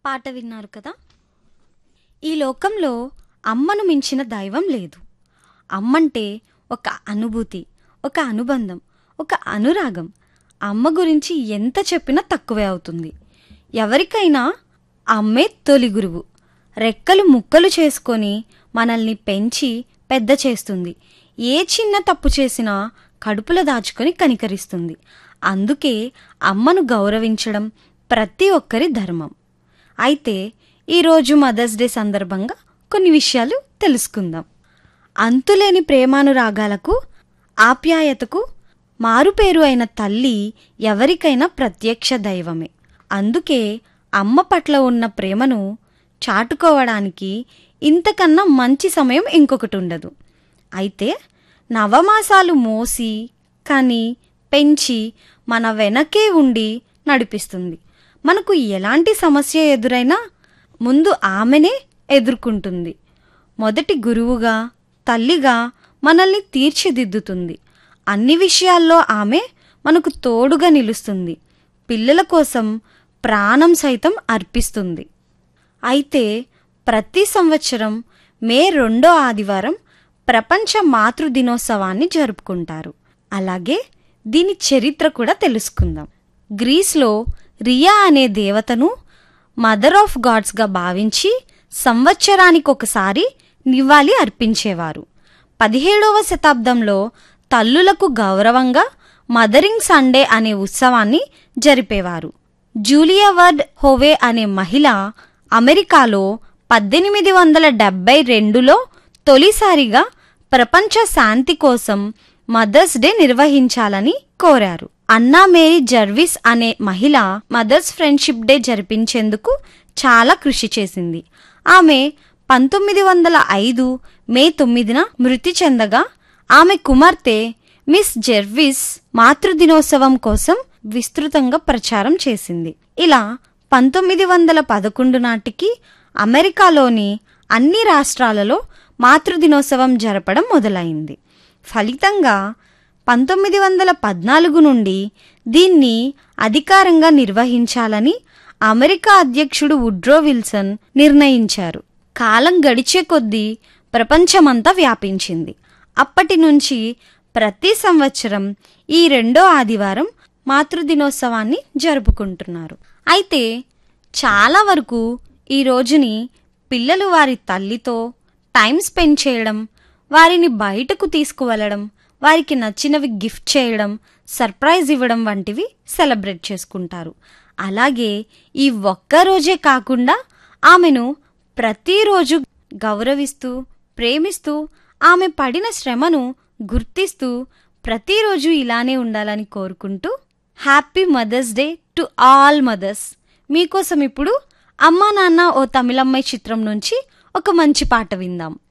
పాట విన్నారు కదా ఈ లోకంలో అమ్మను మించిన దైవం లేదు అమ్మంటే ఒక అనుభూతి ఒక అనుబంధం ఒక అనురాగం అమ్మ గురించి ఎంత చెప్పినా తక్కువే అవుతుంది ఎవరికైనా అమ్మే తొలి గురువు రెక్కలు ముక్కలు చేసుకొని మనల్ని పెంచి పెద్ద చేస్తుంది ఏ చిన్న తప్పు చేసినా కడుపులో దాచుకొని కనికరిస్తుంది అందుకే అమ్మను గౌరవించడం ప్రతి ఒక్కరి ధర్మం అయితే ఈరోజు మదర్స్ డే సందర్భంగా కొన్ని విషయాలు తెలుసుకుందాం అంతులేని ప్రేమానురాగాలకు ఆప్యాయతకు మారుపేరు అయిన తల్లి ఎవరికైనా ప్రత్యక్ష దైవమే అందుకే అమ్మ పట్ల ఉన్న ప్రేమను చాటుకోవడానికి ఇంతకన్నా మంచి సమయం ఇంకొకటి ఉండదు అయితే నవమాసాలు మోసి కని పెంచి మన వెనకే ఉండి నడిపిస్తుంది మనకు ఎలాంటి సమస్య ఎదురైనా ముందు ఆమెనే ఎదుర్కొంటుంది మొదటి గురువుగా తల్లిగా మనల్ని తీర్చిదిద్దుతుంది అన్ని విషయాల్లో ఆమె మనకు తోడుగా నిలుస్తుంది పిల్లల కోసం ప్రాణం సైతం అర్పిస్తుంది అయితే ప్రతి సంవత్సరం మే రెండో ఆదివారం ప్రపంచ మాతృ దినోత్సవాన్ని జరుపుకుంటారు అలాగే దీని చరిత్ర కూడా తెలుసుకుందాం గ్రీస్లో రియా అనే దేవతను మదర్ ఆఫ్ గాడ్స్గా భావించి సంవత్సరానికి ఒకసారి నివాళి అర్పించేవారు పదిహేడవ శతాబ్దంలో తల్లులకు గౌరవంగా మదరింగ్ సండే అనే ఉత్సవాన్ని జరిపేవారు జూలియా వర్డ్ హోవే అనే మహిళ అమెరికాలో పద్దెనిమిది వందల డెబ్బై రెండులో తొలిసారిగా ప్రపంచ శాంతి కోసం మదర్స్ డే నిర్వహించాలని కోరారు అన్నా మేరీ జర్విస్ అనే మహిళ మదర్స్ ఫ్రెండ్షిప్ డే జరిపించేందుకు చాలా కృషి చేసింది ఆమె పంతొమ్మిది వందల ఐదు మే తొమ్మిదిన మృతి చెందగా ఆమె కుమార్తె మిస్ జెర్విస్ మాతృదినోత్సవం కోసం విస్తృతంగా ప్రచారం చేసింది ఇలా పంతొమ్మిది వందల పదకొండు నాటికి అమెరికాలోని అన్ని రాష్ట్రాలలో మాతృదినోత్సవం జరపడం మొదలైంది ఫలితంగా పంతొమ్మిది వందల పద్నాలుగు నుండి దీన్ని అధికారంగా నిర్వహించాలని అమెరికా అధ్యక్షుడు వుడ్రో విల్సన్ నిర్ణయించారు కాలం గడిచే కొద్దీ ప్రపంచమంతా వ్యాపించింది అప్పటి నుంచి ప్రతి సంవత్సరం ఈ రెండో ఆదివారం మాతృదినోత్సవాన్ని జరుపుకుంటున్నారు అయితే చాలా వరకు ఈ రోజుని పిల్లలు వారి తల్లితో టైం స్పెండ్ చేయడం వారిని బయటకు తీసుకువెళ్ళడం వారికి నచ్చినవి గిఫ్ట్ చేయడం సర్ప్రైజ్ ఇవ్వడం వంటివి సెలబ్రేట్ చేసుకుంటారు అలాగే ఈ ఒక్క రోజే కాకుండా ఆమెను ప్రతిరోజు గౌరవిస్తూ ప్రేమిస్తూ ఆమె పడిన శ్రమను గుర్తిస్తూ ప్రతిరోజు ఇలానే ఉండాలని కోరుకుంటూ happy mother's day to all mothers మీకోసం ఇప్పుడు అమ్మా నాన్న ఓ తమిళమ్మాయి చిత్రం నుంచి ఒక మంచి పాట విందాం